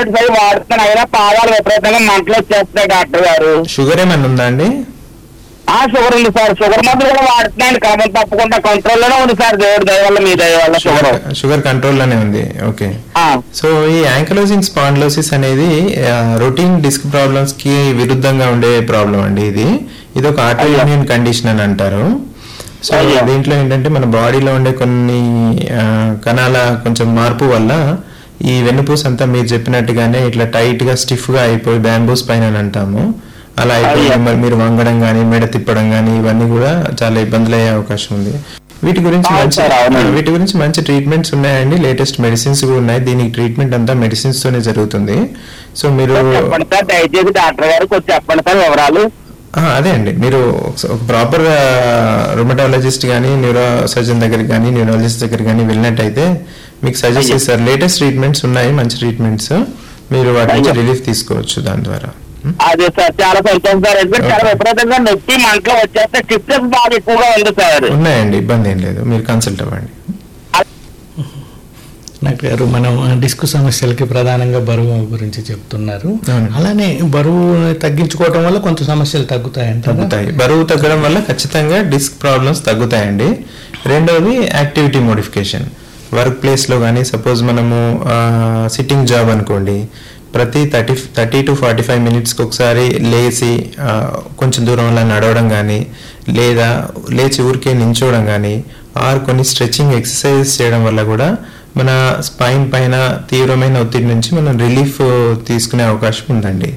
Tablets అవి వాడుతున్నాను అయినా పాదాలు విపరీతంగా మంటలు వచ్చేస్తున్నాయి డాక్టర్ గారు షుగర్ ఏమన్నా ఉందా అండి ఆ షుగర్ ఉంది సార్ షుగర్ మందులు కూడా వాడుతున్నాను క్రమం తప్పకుండా కంట్రోల్ లోనే ఉంది సార్ దేవుడి దయ వల్ల మీ దయ వల్ల షుగర్ షుగర్ కంట్రోల్లోనే ఉంది ఓకే ఆ, సో ఈ యాంకలోజింగ్ స్పాండ్లోసిస్ అనేది రొటీన్ డిస్క్ ప్రాబ్లమ్స్ కి విరుద్ధంగా ఉండే ప్రాబ్లం అండి ఇది ఇది ఒక ఆటోఇమ్యూన్ కండిషన్ అని అంటారు సో అయ్యా. దీంట్లో ఏంటంటే మన బాడీలో ఉండే కొన్ని ఆ, కణాల కొంచెం మార్పు వల్ల ఈ వెన్నుపూస అంతా మీరు చెప్పినట్టుగానే ఇట్లా టైట్ గా స్టిఫ్ గా అయిపోయి బ్యాంబూ స్పైన్ అని అంటాము అలా అయిపోయి అయ్యా. మరి మీరు వంగడం కానీ మెడ తిప్పడం కానీ ఇవన్నీ కూడా చాలా ఇబ్బందులు అయ్యే అవకాశం ఉంది వీటి గురించి అవును మంచి సార్, అవునండి. వీటి గురించి మంచి ట్రీట్మెంట్స్ ఉన్నాయండి లేటెస్ట్ మెడిసిన్స్ కూడా ఉన్నాయి దీనికి ట్రీట్మెంట్ అంతా మెడిసిన్స్ తోనే జరుగుతుంది సో మీరు చెప్పండి సార్ దయచేసి డాక్టర్ గారు కొంచెం చెప్పండి సార్ వివరాలు ఆ, అదే అండి మీరు ఒక ప్రాపర్ రుమటాలజిస్ట్ కానీ న్యూరో సర్జన్ దగ్గరికి కానీ న్యూరాలజిస్ట్ దగ్గరికి కానీ వెళ్ళినట్టయితే మీకు సజెస్ట్ అయ్యా. చేస్తారు లేటెస్ట్ ట్రీట్మెంట్స్ ఉన్నాయి మంచి ట్రీట్మెంట్స్ మీరు వాటి నుంచి అయ్యా. రిలీఫ్ తీసుకోవచ్చు దాని ద్వారా ఉం? అదే సార్ చాలా సంతోషం సార్ ఎందుకంటే చాలా ఓకే. విపరీతంగా నొప్పి మంటలు వచ్చేస్తే స్టిఫ్నెస్ బాగా ఎక్కువగా ఉంది సార్ ఉన్నాయండి ఇబ్బంది ఏం లేదు మీరు కన్సల్ట్ అవ్వండి డాక్టర్ గారు మనం డిస్క్ సమస్యలకి ప్రధానంగా బరువు గురించి చెప్తున్నారు అవును. అలానే బరువు తగ్గించుకోవటం వల్ల కొంత సమస్యలు తగ్గుతాయంటారా తగ్గుతాయి బరువు తగ్గడం వల్ల ఖచ్చితంగా డిస్క్ ప్రాబ్లమ్స్ తగ్గుతాయండి రెండవది యాక్టివిటీ మోడిఫికేషన్ వర్క్ ప్లేస్లో కానీ సపోజ్ మనము సిట్టింగ్ జాబ్ అనుకోండి ప్రతి thirty thirty to forty five మినిట్స్కి ఒకసారి లేచి ఆ, కొంచెం దూరం అలా నడవడం కానీ లేదా లేచి ఊరికే నించోవడం కానీ ఆర్ కొన్ని స్ట్రెచ్చింగ్ ఎక్సర్సైజెస్ చేయడం వల్ల కూడా మన స్పైన్ పైన తీవ్రమైన ఒత్తిడి నుంచి మనం రిలీఫ్ తీసుకునే అవకాశం ఉందండి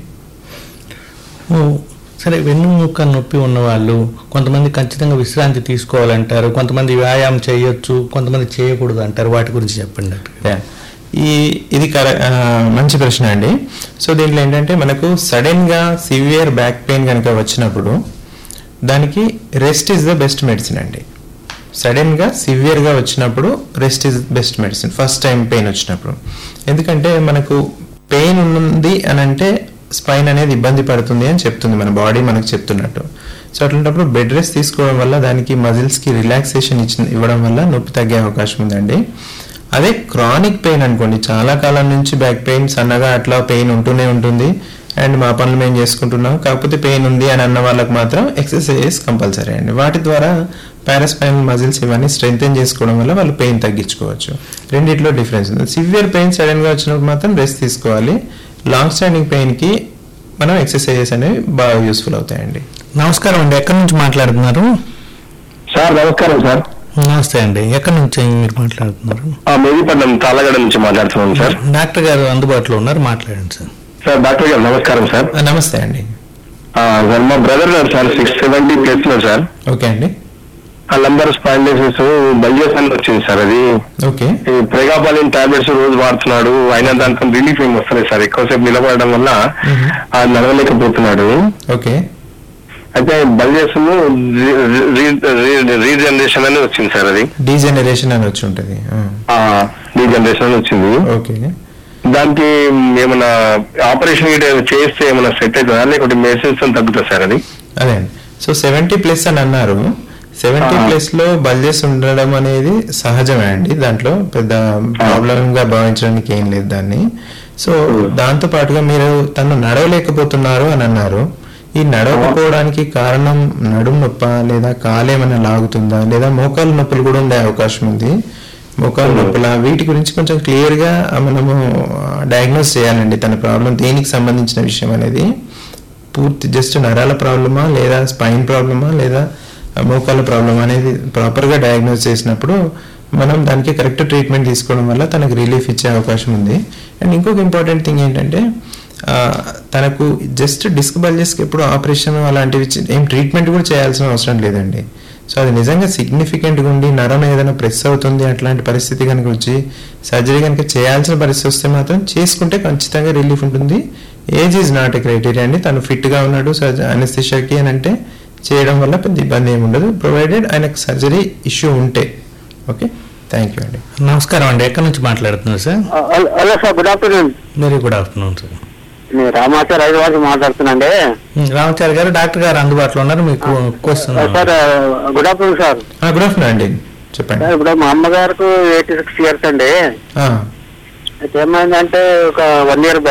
ఓ, సరే వెన్నుముక్క నొప్పి ఉన్న వాళ్ళు కొంతమంది ఖచ్చితంగా విశ్రాంతి తీసుకోవాలంటారు కొంతమంది వ్యాయామం చేయొచ్చు కొంతమంది చేయకూడదు అంటారు వాటి గురించి చెప్పండి డాక్టర్ గారు. యా. ఈ ఇది కర ఆ, మంచి ప్రశ్న అండి సో దీంట్లో ఏంటంటే మనకు సడన్ గా సివియర్ బ్యాక్ పెయిన్ కనుక వచ్చినప్పుడు దానికి rest is the best medicine అండి సడన్ గా సివియర్ గా వచ్చినప్పుడు rest is best medicine first time pain వచ్చినప్పుడు ఎందుకంటే మనకు పెయిన్ ఉంది అని అంటే స్పైన్ అనేది ఇబ్బంది పడుతుంది అని చెప్తుంది మన బాడీ మనకు చెప్తున్నట్టు సో అట్లాంటప్పుడు బెడ్ రెస్ట్ తీసుకోవడం వల్ల దానికి మజిల్స్ కి రిలాక్సేషన్ ఇచ్చిన ఇవ్వడం వల్ల నొప్పి తగ్గే అవకాశం ఉందండి అదే క్రానిక్ పెయిన్ అనుకోండి చాలా కాలం నుంచి బ్యాక్ పెయిన్ సన్నగా అట్లా పెయిన్ ఉంటూనే ఉంటుంది అండ్ మా పనులు మేము చేసుకుంటున్నాం కాకపోతే పెయిన్ ఉంది అని అన్న వాళ్ళకి మాత్రం ఎక్సర్సైజెస్ కంపల్సరీ అండి వాటి ద్వారా పారాస్పైనల్ మజిల్స్ ఇవన్నీ స్ట్రెంగ్తెన్ చేసుకోవడం వల్ల వాళ్ళు పెయిన్ తగ్గించుకోవచ్చు రెండిట్లో డిఫరెన్స్ ఉంది సివియర్ పెయిన్ సడన్ గా వచ్చినప్పుడు మాత్రం రెస్ట్ తీసుకోవాలి లాంగ్ స్టాండింగ్ పెయిన్ కి మనం ఎక్సర్సైజెస్ అనేవి బాగా యూస్ఫుల్ అవుతాయండి నమస్కారం అండి ఎక్కడి నుంచి మాట్లాడుతున్నారు సార్ నమస్కారం సార్ నమస్తే అండి ఎక్కడి నుంచి మీరు మాట్లాడుతున్నారు ఆ మెదిపట్నం తాళ్ళగడ నుంచి మాట్లాడుతున్నాను సార్ డాక్టర్ గారు అందుబాటులో ఉన్నారు మాట్లాడండి సార్ సార్ డాక్టర్ గారు నమస్కారం సార్ ఆ, నమస్తే అండి ఆ, సార్ మా బ్రదర్ గారు సార్ సిక్స్ సెవెంటీ ప్లస్ లో సార్ ఓకే అండి ఆ నంబర్ స్పాండిసిస్ బయోసన్ వచ్చింది సార్ అది ఓకే ఈ ప్రెగాపాలిన్ టాబ్లెట్స్ రోజు వాడుతున్నాడు అయినా దాంతో రిలీఫ్ ఏమి వస్తలేదు సార్ ఎక్కువసేపు నిలబడడం వల్ల మ్మ్. ఆ నడవలేకపోతున్నాడు ఓకే అయితే బల్జేషన్ రీజనరేషన్ అని వచ్చింది సార్ అది డీజెనరేషన్ అని వచ్చి ఉంటుంది ఆ, రీజనరేషన్ అని వచ్చింది ఓకే దానికి ఏమైనా ఆపరేషన్ గిట్ట చేస్తే ఏమైనా సెట్ అవుతుందా లేకపోతే మెడిసిన్స్ తగ్గుతుంది సార్ అది అదే అండి సో సెవెంటీ ప్లస్ అని అన్నారు సెవెంటీ ఆ. ప్లస్ లో బల్జెస్ ఉండడం అనేది సహజమే అండి దాంట్లో పెద్ద ప్రాబ్లం గా భావించడానికి ఏం లేదు దాన్ని సో దాంతో పాటుగా మీరు తను నడవలేకపోతున్నారు అని అన్నారు ఈ నడవకపోవడానికి కారణం నడుము నొప్ప లేదా కాలేమైనా లాగుతుందా లేదా మోకాలు నొప్పులు కూడా ఉండే అవకాశం ఉంది మోకాలు నొప్పుల వీటి గురించి కొంచెం క్లియర్ గా మనము డయాగ్నోస్ చేయాలండి తన ప్రాబ్లం దేనికి సంబంధించిన విషయం అనేది పూర్తి జస్ట్ నరాల ప్రాబ్లమా లేదా స్పైన్ ప్రాబ్లమా లేదా మోకాల ప్రాబ్లమ్ అనేది ప్రాపర్గా డయాగ్నోస్ చేసినప్పుడు మనం దానికి కరెక్ట్ ట్రీట్మెంట్ తీసుకోవడం వల్ల తనకు రిలీఫ్ ఇచ్చే అవకాశం ఉంది అండ్ ఇంకొక ఇంపార్టెంట్ థింగ్ ఏంటంటే ఆ, తనకు జస్ట్ డిస్క్ బల్జెస్కి ఎప్పుడు ఆపరేషన్ అలాంటివి చి- ఏం ట్రీట్మెంట్ కూడా చేయాల్సిన అవసరం లేదండి సో అది నిజంగా సిగ్నిఫికెంట్గా ఉండి నరం ఏదైనా ప్రెస్ అవుతుంది అట్లాంటి పరిస్థితి కనుక వచ్చి సర్జరీ కనుక చేయాల్సిన పరిస్థితి వస్తే మాత్రం చేసుకుంటే ఖచ్చితంగా రిలీఫ్ ఉంటుంది age is not a criteria అండి తను ఫిట్గా ఉన్నాడు అనస్థిషాకి అని అంటే చేయడం వల్ల పెద్ద ఇబ్బంది ఏమి ఉండదు ప్రొవైడెడ్ ఆయనకు సర్జరీ ఇష్యూ ఉంటే ఓకే థ్యాంక్ యూ అండి నమస్కారం అండి ఎక్కడి నుంచి మాట్లాడుతున్నారు sir hello sir good afternoon very good afternoon sir నేను రామాచారి హైదరాబాద్ మాట్లాడుతున్నాండి రామచారి గారు డాక్టర్ గారు అందుబాటులో ఉన్నారు మీకు question sir good afternoon sir good afternoon అండి చెప్పండి సార్ ఇప్పుడు మా అమ్మగారికి ఎయిటీ సిక్స్ ఇయర్స్ అండి ఆ, అయితే ఏమైందంటే ఒక వన్ ఇయర్